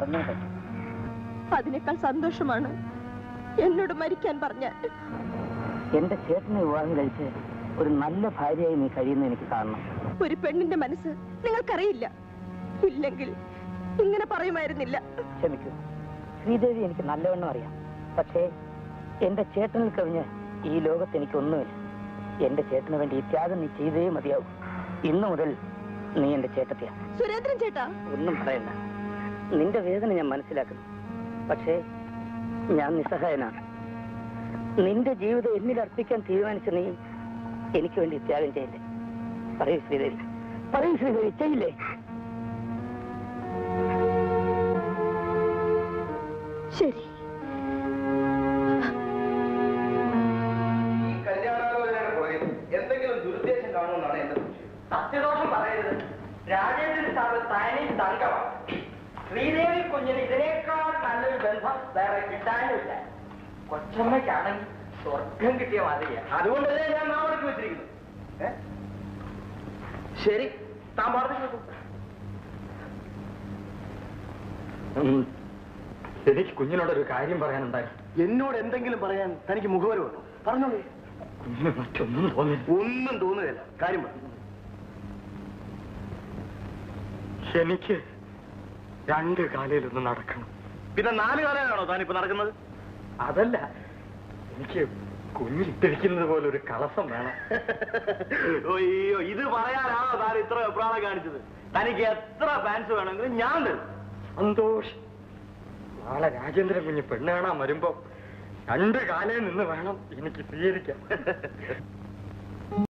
വന്നേ പറ്റൂ അതിനേക്കാൾ സന്തോഷമാണ് എന്നോട് മരിക്കാൻ പറഞ്ഞ എന്റെ ചേട്ടനെ വിവാഹം കഴിച്ച് ഒരു നല്ല ഭാര്യയായി നീ കഴിയുന്ന എനിക്ക് കാണണം ഒരു പെണ്ണിന്റെ മനസ്സ് നിങ്ങൾക്കറിയില്ല ഇല്ലെങ്കിൽ ഇങ്ങനെ പറയുമായിരുന്നില്ല ക്ഷമിക്കൂ ശ്രീദേവി എനിക്ക് നല്ലവണ്ണം അറിയാം പക്ഷേ എന്റെ ചേട്ടനിൽ കവിഞ്ഞ് ഈ ലോകത്ത് എനിക്കൊന്നുമില്ല എന്റെ ചേട്ടന് വേണ്ടി ഈ ത്യാഗം നീ ചെയ്തേ മതിയാവും ഇന്നു മുതൽ നീ എന്റെ ചേട്ടത്തിയാ സുരേന്ദ്രൻ ചേട്ടാ ഒന്നും പറയണ്ട നിന്റെ വേദന ഞാൻ മനസ്സിലാക്കുന്നു പക്ഷേ ഞാൻ നിസ്സഹായനാണ് നിന്റെ ജീവിതം എന്നിൽ അർപ്പിക്കാൻ തീരുമാനിച്ച നീ എനിക്ക് വേണ്ടി ത്യാഗം ചെയ്യില്ലേ പറയൂ ശ്രീദേവി പറയൂ ശ്രീദേവി ചെയ്യില്ലേ ശരി ഈ കല്യാണാലോചനയുടെ പുറകിൽ എന്തെങ്കിലും ദുരുദ്ദേശം കാണുമെന്നാണ് എന്റെ സംശയം സത്യദോഷം പറയരുത് രാജേന്ദ്രൻ സാറ് തനി തങ്കമാണ് ശ്രീദേവി കുഞ്ഞിന് ഇതിനേക്കാൾ നല്ലൊരു ബന്ധം വേറെ കിട്ടാനുമില്ല കൊച്ചമ്മയ്ക്കാണെങ്കിൽ സ്വർഗം കിട്ടിയ മാതിരിയാ അതുകൊണ്ടല്ലേ ഞാൻ നാമടക്കി വെച്ചിരിക്കുന്നു ഏ? ശരി താൻ പറഞ്ഞു എനിക്ക് കുഞ്ഞിനോടൊരു കാര്യം പറയാനുണ്ടായി എന്നോട് എന്തെങ്കിലും പറയാൻ തനിക്ക് മുഖവരമുണ്ടോ പറഞ്ഞോളൂ കുഞ്ഞിന് മറ്റൊന്നും തോന്നില്ല ഒന്നും തോന്നുകയില്ല കാര്യം പറഞ്ഞു എനിക്ക് രണ്ട് കാലയിലൊന്ന് നടക്കണം പിന്നെ നാല് കാലമാണോ താനിപ്പോ നടക്കുന്നത് അതല്ല എനിക്ക് കുഞ്ഞിലിട്ടിരിക്കുന്നത് പോലെ ഒരു കളസം വേണം അയ്യോ ഇത് പറയാനാണോ താൻ ഇത്ര വെപ്രാളം കാണിച്ചത് തനിക്ക് എത്ര ഫാൻസ് വേണമെങ്കിലും ഞാൻ തരും സന്തോഷം നാളെ രാജേന്ദ്രൻ കുഞ്ഞ് പെണ്ണ് കാണാൻ വരുമ്പോ രണ്ട് കാലയിൽ നിന്ന് വേണം എനിക്ക് സ്വീകരിക്കാൻ